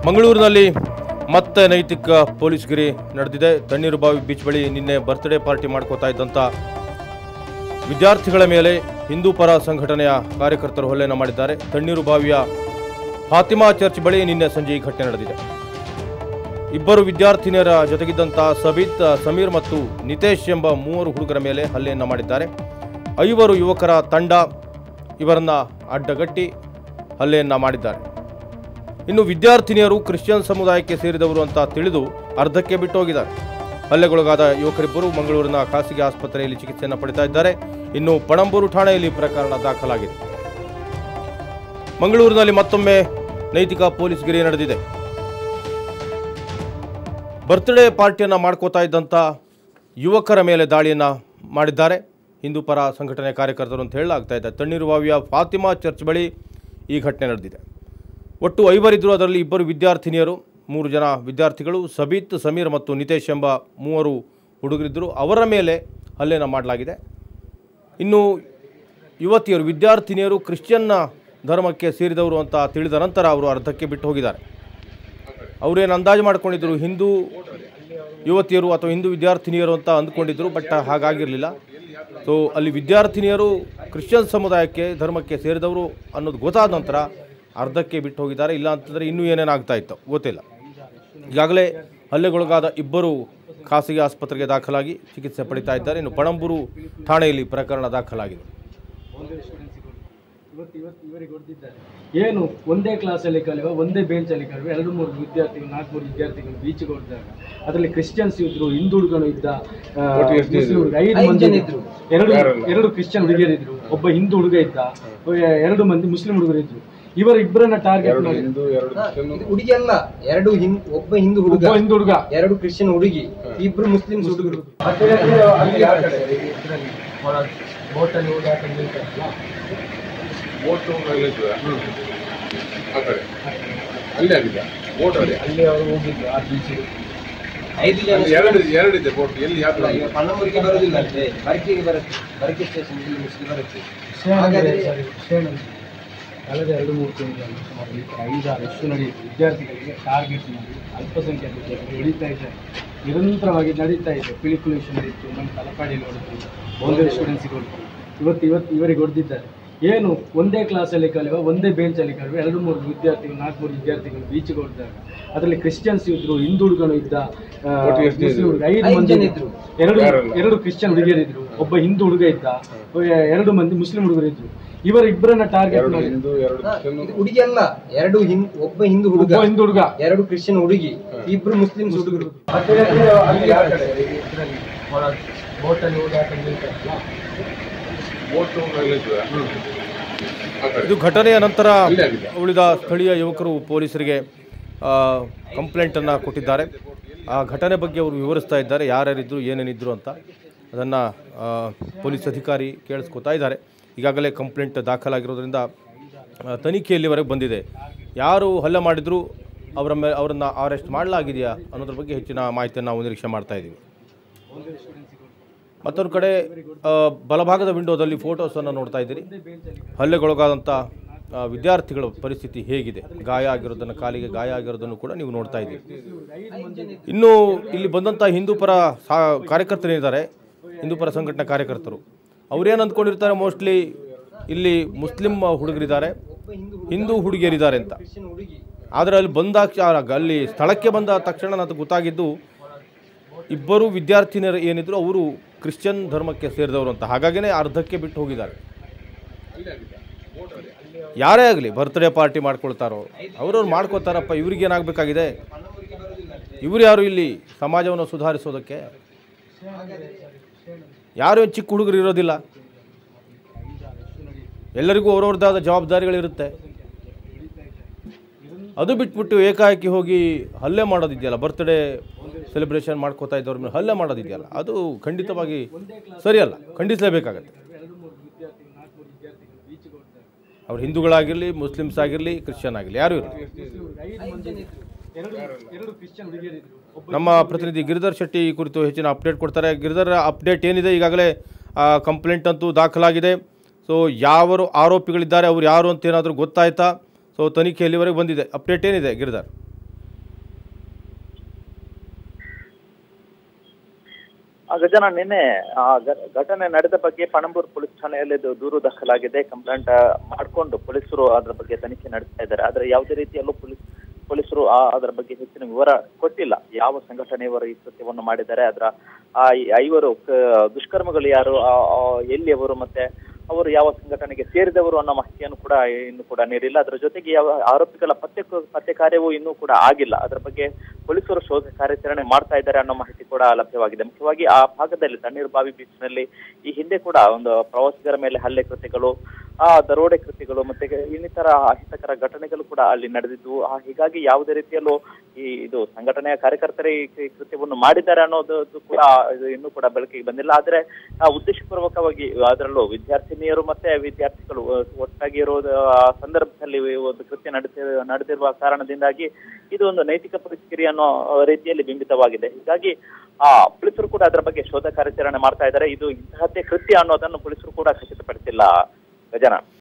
ಮಂಗಳೂರಿನಲ್ಲಿ ಮತ್ತೆ ನೈತಿಕ ಪೊಲೀಸ್ಗಿರಿ ನಡೆದಿದೆ ತಣ್ಣೀರುಬಾವಿ ಬೀಚ್ ಬಳಿ ನಿನ್ನೆ ಬರ್ತ್ಡೇ ಪಾರ್ಟಿ ಮಾಡ್ಕೋತಾ ಇದ್ದಂಥ ವಿದ್ಯಾರ್ಥಿಗಳ ಮೇಲೆ ಹಿಂದೂ ಪರ ಸಂಘಟನೆಯ ಕಾರ್ಯಕರ್ತರು ಹಲ್ಲೆಯನ್ನು ಮಾಡಿದ್ದಾರೆ ತಣ್ಣೀರುಬಾವಿಯ ಫಾತಿಮಾ ಚರ್ಚ್ ಬಳಿ ನಿನ್ನೆ ಸಂಜೆ ಈ ಘಟನೆ ನಡೆದಿದೆ ಇಬ್ಬರು ವಿದ್ಯಾರ್ಥಿನಿಯರ ಜೊತೆಗಿದ್ದಂಥ ಸಬೀತ್ ಸಮೀರ್ ಮತ್ತು ನಿತೇಶ್ ಎಂಬ ಮೂವರು ಹುಡುಗರ ಮೇಲೆ ಹಲ್ಲೆಯನ್ನು ಮಾಡಿದ್ದಾರೆ ಐವರು ಯುವಕರ ತಂಡ ಇವರನ್ನ ಅಡ್ಡಗಟ್ಟಿ ಹಲ್ಲೆಯನ್ನು ಮಾಡಿದ್ದಾರೆ ಇನ್ನು ವಿದ್ಯಾರ್ಥಿನಿಯರು ಕ್ರಿಶ್ಚಿಯನ್ ಸಮುದಾಯಕ್ಕೆ ಸೇರಿದವರು ಅಂತ ತಿಳಿದು ಅರ್ಧಕ್ಕೆ ಬಿಟ್ಟು ಹೋಗಿದ್ದಾರೆ ಹಲ್ಲೆಗೊಳಗಾದ ಯುವಕರಿಬ್ಬರು ಮಂಗಳೂರಿನ ಖಾಸಗಿ ಆಸ್ಪತ್ರೆಯಲ್ಲಿ ಚಿಕಿತ್ಸೆಯನ್ನು ಪಡಿತಾ ಇದ್ದಾರೆ ಇನ್ನು ಪಣಂಬೂರು ಠಾಣೆಯಲ್ಲಿ ಪ್ರಕರಣ ದಾಖಲಾಗಿದೆ ಮಂಗಳೂರಿನಲ್ಲಿ ಮತ್ತೊಮ್ಮೆ ನೈತಿಕ ಪೊಲೀಸ್ಗಿರಿ ನಡೆದಿದೆ ಬರ್ತ್ಡೇ ಪಾರ್ಟಿಯನ್ನು ಮಾಡ್ಕೋತಾ ಇದ್ದಂಥ ಯುವಕರ ಮೇಲೆ ದಾಳಿಯನ್ನು ಮಾಡಿದ್ದಾರೆ ಹಿಂದೂ ಪರ ಸಂಘಟನೆ ಕಾರ್ಯಕರ್ತರು ಅಂತ ಹೇಳಲಾಗ್ತಾ ಇದೆ ತಣ್ಣೀರುಬಾವಿಯ ಫಾತಿಮಾ ಚರ್ಚ್ ಬಳಿ ಈ ಘಟನೆ ನಡೆದಿದೆ ಒಟ್ಟು ಐವರಿದ್ದರು ಅದರಲ್ಲಿ ಇಬ್ಬರು ವಿದ್ಯಾರ್ಥಿನಿಯರು ಮೂರು ಜನ ವಿದ್ಯಾರ್ಥಿಗಳು ಸಬೀತ್ ಸಮೀರ್ ಮತ್ತು ನಿತೇಶ್ ಎಂಬ ಮೂವರು ಹುಡುಗರಿದ್ದರು ಅವರ ಮೇಲೆ ಹಲ್ಲೆಯನ್ನು ಮಾಡಲಾಗಿದೆ ಇನ್ನು ಯುವತಿಯರು ವಿದ್ಯಾರ್ಥಿನಿಯರು ಕ್ರಿಶ್ಚಿಯನ್ನ ಧರ್ಮಕ್ಕೆ ಸೇರಿದವರು ಅಂತ ತಿಳಿದ ನಂತರ ಅವರು ಅರ್ಧಕ್ಕೆ ಬಿಟ್ಟು ಹೋಗಿದ್ದಾರೆ ಅವರೇನು ಅಂದಾಜು ಮಾಡ್ಕೊಂಡಿದ್ರು ಹಿಂದೂ ಯುವತಿಯರು ಅಥವಾ ಹಿಂದೂ ವಿದ್ಯಾರ್ಥಿನಿಯರು ಅಂತ ಅಂದ್ಕೊಂಡಿದ್ರು ಬಟ್ ಹಾಗಾಗಿರಲಿಲ್ಲ ಸೊ ಅಲ್ಲಿ ವಿದ್ಯಾರ್ಥಿನಿಯರು ಕ್ರಿಶ್ಚಿಯನ್ ಸಮುದಾಯಕ್ಕೆ ಧರ್ಮಕ್ಕೆ ಸೇರಿದವರು ಅನ್ನೋದು ಗೊತ್ತಾದ ನಂತರ ಅರ್ಧಕ್ಕೆ ಬಿಟ್ಟು ಹೋಗಿದ್ದಾರೆ ಇಲ್ಲ ಅಂತಂದರೆ ಇನ್ನೂ ಏನೇನಾಗ್ತಾ ಇತ್ತು ಗೊತ್ತಿಲ್ಲ ಈಗಾಗಲೇ ಹಲ್ಲೆಗೊಳಗಾದ ಇಬ್ಬರು ಖಾಸಗಿ ಆಸ್ಪತ್ರೆಗೆ ದಾಖಲಾಗಿ ಚಿಕಿತ್ಸೆ ಪಡಿತಾ ಇದ್ದಾರೆ ಇನ್ನು ಪಣಂಬೂರು ಠಾಣೆಯಲ್ಲಿ ಪ್ರಕರಣ ದಾಖಲಾಗಿದೆ ಇವತ್ತು ಇವತ್ತು ಇವರಿಗೆ ಹೊಡೆದಿದ್ದಾರೆ ಏನು ಒಂದೇ ಕ್ಲಾಸಲ್ಲಿ ಕಲಿಯುವ ಒಂದೇ ಬೆಂಚಲ್ಲಿ ಕಲಿಯುವ ಎರಡು ಮೂರು ವಿದ್ಯಾರ್ಥಿಗಳು ನಾಲ್ಕು ಮೂರು ವಿದ್ಯಾರ್ಥಿಗಳು ಬೀಚ್ಗೆ ಹೊಡೆದಾಗ ಅದರಲ್ಲಿ ಕ್ರಿಶ್ಚಿಯನ್ಸ್ ಇದ್ರು ಹಿಂದೂ ಹುಡುಗನು ಇದ್ದ ಆ, ಮುಸ್ಲಿಂ ಹುಡುಗ ಐದು ಮಂದಿ ಇದ್ರು ಎರಡು ಎರಡು ಕ್ರಿಶ್ಚಿಯನ್ ಹುಡುಗಿಯರಿದ್ರು ಒಬ್ಬ ಹಿಂದೂ ಹುಡುಗ ಇದ್ದ ಎ- ಎರಡು ಮಂದಿ ಮುಸ್ಲಿಂ ಹುಡುಗರು ಇದ್ರು ಇವರ ಇಬ್ಬರನ್ನ ಟಾರ್ಗೆಟ್ ಮಾಡಿ ಇದು ಹುಡುಗಿ ಅಲ್ಲ ಎರಡು ಹಿಂ- ಒಬ್ಬ ಹಿಂದೂ ಹುಡುಗ ಒಬ್ಬ ಹಿಂದೂ ಹುಡುಗ ಎರಡು ಕ್ರಿಶ್ಚಿಯನ್ ಹುಡುಗಿ ಇಬ್ರು ಮುಸ್ಲಿಮ್ಸ್ ಹುಡುಗರು ಬೋಟಲ್ಲಿ ಹೋಗಿ ಹಾಕೊಂಡು ನಿಲ್ತಾರಲ್ಲ ಬೋಟ್ ಆ ಕಡೆ ಅಲ್ಲಿ ಆಗಿದೆ ಬೋಟ್ ಅಲ್ಲಿ ಅಲ್ಲಿ ಅವರು ಹೋಗಿದ್ರು ಆ ಬೀಚಿಗೆ ಐದು ಜನ ಅಲ್ಲಿ ಎರಡು ಎರಡಿದೆ ಬೋಟ್ ಎಲ್ಲಿ ಯಾತ್ರೆ ಈಗ ಪಣ್ಣಮೂರಿಗೆ ಬರೋದಿಲ್ಲ ಅಂತೆ ಬರ್ಕಿಗೆ ಬರುತ್ತೆ ಬರ್ಕಿ ಸ್ಟೇಷನ್ ಇಲ್ಲಿ ಮುಸ್ಲಿಂ ಬರುತ್ತೆ ಹಾಗಾದ್ರೆ ಕಳೆದ ಎರಡು ಮೂರು ತಿಂಗಳಲ್ಲಿ ಸುಮಾರು ಈ ಥರ ಐದಾರು ಎಷ್ಟು ನಡೆಯುತ್ತೆ ವಿದ್ಯಾರ್ಥಿಗಳಿಗೆ ಟಾರ್ಗೆಟ್ ಮಾಡಿ ಅಲ್ಪಸಂಖ್ಯಾತ ವಿದ್ಯಾರ್ಥಿಗಳು ಉಳಿತಾ ಇದ್ದಾರೆ ನಿರಂತರವಾಗಿ ನಡೀತಾ ಇದೆ ಪಿಲಿಕುಲೇಷನ್ ಇತ್ತು ನಮ್ಮ ತಲಪಾಡಿಯಲ್ಲಿ ಹೊಡೆದ್ರು ಬೌಂಡರಿ ಸ್ಟೂಡೆಂಟ್ಸಿಗೆ ಹೊಡೆದ್ರು ಇವತ್ತು ಇವತ್ತು ಇವರಿಗೆ ಹೊಡೆದಿದ್ದಾರೆ ಏನು ಒಂದೇ ಕ್ಲಾಸಲ್ಲಿ ಕಲಿಯುವ ಒಂದೇ ಬೆಂಚಲ್ಲಿ ಕಲಿಯುವ ಎರಡು ಮೂರು ವಿದ್ಯಾರ್ಥಿಗಳು ನಾಲ್ಕು ಮೂರು ವಿದ್ಯಾರ್ಥಿಗಳು ಬೀಚ್ಗೆ ಹೊಡೆದಾಗ ಅದರಲ್ಲಿ ಕ್ರಿಶ್ಚಿಯನ್ಸ್ ಇದ್ರು ಹಿಂದೂ ಹುಡುಗನು ಇದ್ದ ಆ, ಮುಸ್ಲಿಂ ಹುಡುಗ ಐದು ಐದು ಮಂದಿ ಜನ ಇದ್ರು ಇದ್ರು. ಎರಡು ಯಾರೆಲ್ಲ? ಎರಡು ಕ್ರಿಶ್ಚಿಯನ್ ಹುಡುಗಿಯರಿದ್ರು ಒಬ್ಬ ಹಿಂದೂ ಹುಡುಗ ಇದ್ದ ಎ- ಎರಡು ಮಂದಿ ಮುಸ್ಲಿಂ ಹುಡುಗರು ಇದ್ರು ಇವರ ಇಬ್ಬರನ್ನ ಟಾರ್ಗೆಟ್ ಎರಡು ಮಾಡಿ ಹಿಂದೂ ಎರಡು ಕ್ರಿಶ್ಚಿಯನ್ ಇದು ಹುಡುಗಿ ಅಲ್ಲ ಎರಡು ಹಿಂ- ಒಬ್ಬ ಹಿಂದೂ ಹುಡುಗ ಒಬ್ಬ ಹಿಂದೂ ಹುಡುಗ ಎರಡು ಕ್ರಿಶ್ಚಿಯನ್ ಹುಡುಗಿ ಇಬ್ರು ಮುಸ್ಲಿಮ್ಸ್ ಹುಡುಗರು ಬೋಟಲ್ಲಿ ಹೋಗಿ ಹಾಕೊಂಡು ನಿಲ್ತಾರಲ್ಲ ಬೋಟ್ ಆ ಕಡೆ ಇದು ಘಟನೆಯ ನಂತರ ಅಲ್ಲಿ ಆಗಿದೆ ಉಳಿದ ಸ್ಥಳೀಯ ಯುವಕರು ಪೊಲೀಸರಿಗೆ ಕಂಪ್ಲೇಂಟನ್ನು ಕೊಟ್ಟಿದ್ದಾರೆ ಆ ಘಟನೆ ಬಗ್ಗೆ ಅವರು ವಿವರಿಸ್ತಾ ಇದ್ದಾರೆ ಯಾರ್ಯಾರಿದ್ರು ಏನೇನಿದ್ರು ಅಂತ ಅದನ್ನು ಪೊಲೀಸ್ ಅಧಿಕಾರಿ ಕೇಳಿಸ್ಕೊತಾ ಇದ್ದಾರೆ ಈಗಾಗಲೇ ಕಂಪ್ಲೇಂಟ್ ದಾಖಲಾಗಿರೋದ್ರಿಂದ ಆ, ತನಿಖೆ ಎಲ್ಲಿವರೆಗೆ ಬಂದಿದೆ ಯಾರು ಹಲ್ಲೆ ಮಾಡಿದ್ರು ಅವರ ಮೇಲೆ ಅವರನ್ನು ಅರೆಸ್ಟ್ ಮಾಡಲಾಗಿದೆಯಾ ಅನ್ನೋದ್ರ ಬಗ್ಗೆ ಹೆಚ್ಚಿನ ಮಾಹಿತಿಯನ್ನು ನಾವು ನಿರೀಕ್ಷೆ ಮಾಡ್ತಾ ಇದ್ದೀವಿ ಮತ್ತೊಂದು ಕಡೆ ಆ, ಬಲಭಾಗದ ವಿಂಡೋದಲ್ಲಿ ಫೋಟೋಸನ್ನು ನೋಡ್ತಾ ಇದ್ದೀರಿ ಹಲ್ಲೆಗೊಳಗಾದಂಥ ಆ, ವಿದ್ಯಾರ್ಥಿಗಳ ಪರಿಸ್ಥಿತಿ ಹೇಗಿದೆ ಗಾಯ ಆಗಿರೋದನ್ನು ಕಾಲಿಗೆ ಗಾಯ ಆಗಿರೋದನ್ನು ಕೂಡ ನೀವು ನೋಡ್ತಾ ಇದ್ದೀರಿ ಇನ್ನು ಇಲ್ಲಿ ಬಂದಂಥ ಹಿಂದೂ ಪರ ಸಾ ಕಾರ್ಯಕರ್ತರೇನಿದ್ದಾರೆ ಹಿಂದೂ ಪರ ಸಂಘಟನಾ ಕಾರ್ಯಕರ್ತರು ಅವ್ರೇನು ಅಂದ್ಕೊಂಡಿರ್ತಾರೆ ಮೋಸ್ಟ್ಲಿ ಇಲ್ಲಿ ಮುಸ್ಲಿಂ ಹುಡುಗರಿದ್ದಾರೆ ಹಿಂದೂ ಹುಡುಗಿಯರಿದ್ದಾರೆ ಅಂತ ಕ್ರಿಶ್ಚಿಯನ್ ಹುಡುಗಿ ಆದರೆ ಅಲ್ಲಿ ಬಂದಾಕ್ಷ ಅಲ್ಲಿ ಸ್ಥಳಕ್ಕೆ ಬಂದ ತಕ್ಷಣ ನನಗೆ ಗೊತ್ತಾಗಿದ್ದು ಇಬ್ಬರು ವಿದ್ಯಾರ್ಥಿನಿಯರು ಏನಿದ್ರು ಅವರು ಕ್ರಿಶ್ಚಿಯನ್ ಧರ್ಮಕ್ಕೆ ಸೇರಿದವರು ಅಂತ ಹಾಗಾಗಿನೇ ಅರ್ಧಕ್ಕೆ ಬಿಟ್ಟು ಹೋಗಿದ್ದಾರೆ ಯಾರೇ ಆಗಲಿ ಬರ್ತ್ಡೇ ಪಾರ್ಟಿ ಮಾಡ್ಕೊಳ್ತಾರೋ ಅವ್ರವ್ರು ಮಾಡ್ಕೋತಾರಪ್ಪ ಇವ್ರಿಗೇನಾಗಬೇಕಾಗಿದೆ ಇವ್ರು ಯಾರು ಇಲ್ಲಿ ಸಮಾಜವನ್ನು ಸುಧಾರಿಸೋದಕ್ಕೆ ಯಾರು ಏನ್ ಚಿಕ್ಕ ಹುಡುಗರು ಇರೋದಿಲ್ಲ ಎಲ್ಲರಿಗೂ ಅವ್ರವ್ರದ್ದಾದ ಜವಾಬ್ದಾರಿಗಳಿರುತ್ತೆ ಅದು ಬಿಟ್ಬಿಟ್ಟು ಏಕಾಏಕಿ ಹೋಗಿ ಹಲ್ಲೆ ಮಾಡೋದಿದೆಯಲ್ಲ ಬರ್ತ್ಡೇ ಸೆಲೆಬ್ರೇಷನ್ ಮಾಡ್ಕೋತಾ ಇದ್ದವ್ರ ಮೇಲೆ ಹಲ್ಲೆ ಮಾಡೋದಿದೆಯಲ್ಲ ಅದು ಖಂಡಿತವಾಗಿ ಸರಿಯಲ್ಲ ಖಂಡಿಸಲೇಬೇಕಾಗತ್ತೆ ಅವ್ರು ಹಿಂದೂಗಳಾಗಿರಲಿ ಮುಸ್ಲಿಮ್ಸ್ ಆಗಿರಲಿ ಕ್ರಿಶ್ಚಿಯನ್ ಆಗಿರಲಿ ಯಾರು ಇರಲಿ ಎರಡು ಎರಡು ಕ್ರಿಶ್ಚಿಯನ್ ಹುಡುಗಿಯರಿದ್ರು ಒಬ್ಬ ನಮ್ಮ ಪ್ರತಿನಿಧಿ ಗಿರಿಧರ್ ಶೆಟ್ಟಿ ಈ ಕುರಿತು ಹೆಚ್ಚಿನ ಅಪ್ಡೇಟ್ ಕೊಡ್ತಾರೆ ಗಿರಿಧರ್ ಅಪ್ಡೇಟ್ ಏನಿದೆ ಈಗಾಗಲೇ ಕಂಪ್ಲೇಂಟ್ ಅಂತೂ ದಾಖಲಾಗಿದೆ ಸೊ ಯಾವರು ಆರೋಪಿಗಳಿದ್ದಾರೆ ಅವ್ರು ಯಾರು ಅಂತ ಏನಾದರೂ ಗೊತ್ತಾಯ್ತಾ ಸೊ ತನಿಖೆ ಎಲ್ಲಿವರೆಗೆ ಬಂದಿದೆ ಅಪ್ಡೇಟ್ ಏನಿದೆ ಗಿರಿಧರ್ ಗಜನ ನಿನ್ನೆ ಆ ಘ- ಘಟನೆ ನಡೆದ ಬಗ್ಗೆ ಪಣಂಬೂರು ಪೊಲೀಸ್ ಠಾಣೆಯಲ್ಲಿ ಇದು ದೂರು ದಾಖಲಾಗಿದೆ ಕಂಪ್ಲೇಂಟ್ ಮಾಡಿಕೊಂಡು ಪೊಲೀಸರು ಅದರ ಬಗ್ಗೆ ತನಿಖೆ ನಡೆಸ್ತಾ ಇದ್ದಾರೆ ಆದ್ರೆ ಯಾವುದೇ ರೀತಿಯಲ್ಲೂ ಪೊಲೀಸ್ ಪೊಲೀಸರು ಆ ಅದರ ಬಗ್ಗೆ ಹೆಚ್ಚಿನ ವಿವರ ಕೊಟ್ಟಿಲ್ಲ ಯಾವ ಸಂಘಟನೆಯವರು ಈ ಕೃತ್ಯವನ್ನು ಮಾಡಿದ್ದಾರೆ ಅದರ ಆ ಈ ಐವರು ಕ- ದುಷ್ಕರ್ಮಗಳು ಯಾರು ಆ- ಆ ಎಲ್ಲಿಯವರು ಮತ್ತೆ ಅವರು ಯಾವ ಸಂಘಟನೆಗೆ ಸೇರಿದವರು ಅನ್ನೋ ಮಾಹಿತಿಯನ್ನು ಕೂಡ ಇನ್ನು ಕೂಡ ನೀಡಿಲ್ಲ ಅದರ ಜೊತೆಗೆ ಯಾವ ಆರೋಪಿಗಳ ಪತ್ತೆ ಪತ್ತೆ ಕಾರ್ಯವೂ ಇನ್ನೂ ಕೂಡ ಆಗಿಲ್ಲ ಅದರ ಬಗ್ಗೆ ಪೊಲೀಸರು ಶೋಧ ಕಾರ್ಯಾಚರಣೆ ಮಾಡ್ತಾ ಇದ್ದಾರೆ ಅನ್ನೋ ಮಾಹಿತಿ ಕೂಡ ಲಭ್ಯವಾಗಿದೆ ಮುಖ್ಯವಾಗಿ ಆ ಭಾಗದಲ್ಲಿ ತಣ್ಣೀರು ಬಾವಿ ಬೀಚ್ನಲ್ಲಿ ಈ ಹಿಂದೆ ಕೂಡ ಒಂದು ಪ್ರವಾಸಿಗರ ಮೇಲೆ ಹಲ್ಲೆ ಕೃತ್ಯಗಳು ಆ ದರೋಡೆ ಕೃತ್ಯಗಳು ಮತ್ತೆ ಇನ್ನಿತರ ಅಹಿತಕರ ಘಟನೆಗಳು ಕೂಡ ಅಲ್ಲಿ ನಡೆದಿದ್ದು ಆ ಹೀಗಾಗಿ ಯಾವುದೇ ರೀತಿಯಲ್ಲೂ ಈ ಇದು ಸಂಘಟನೆಯ ಕಾರ್ಯಕರ್ತರೇ ಈ ಈ ಕೃತ್ಯವನ್ನು ಮಾಡಿದ್ದಾರೆ ಅನ್ನೋದು ಕೂಡ ಇದು ಇನ್ನೂ ಕೂಡ ಬೆಳಕಿಗೆ ಬಂದಿಲ್ಲ ಆದ್ರೆ ಆ ಉದ್ದೇಶಪೂರ್ವಕವಾಗಿ ಅದರಲ್ಲೂ ವಿದ್ಯಾರ್ಥಿನಿಯರು ಮತ್ತೆ ವಿದ್ಯಾರ್ಥಿಗಳು ಅಹ್, ಒಟ್ಟಾಗಿ ಇರೋದ ಆ ಸಂದರ್ಭದಲ್ಲಿ ಈ ಒಂದು ಕೃತ್ಯ ನಡೆಸಿ ನಡೆದಿರುವ ಕಾರಣದಿಂದಾಗಿ ಇದು ಒಂದು ನೈತಿಕ ಪ್ರತಿಕ್ರಿಯೆ ಅನ್ನೋ ರೀತಿಯಲ್ಲಿ ಬಿಂಬಿತವಾಗಿದೆ ಹೀಗಾಗಿ ಆ ಪೊಲೀಸರು ಕೂಡ ಅದರ ಬಗ್ಗೆ ಶೋಧ ಕಾರ್ಯಾಚರಣೆ ಮಾಡ್ತಾ ಇದ್ದಾರೆ ಇದು ಇಂತಹದ್ದೇ ಕೃತ್ಯ ಅನ್ನೋದನ್ನು ಪೊಲೀಸರು ಕೂಡ ಖಚಿತಪಡಿಸಿಲ್ಲ ಗಜನ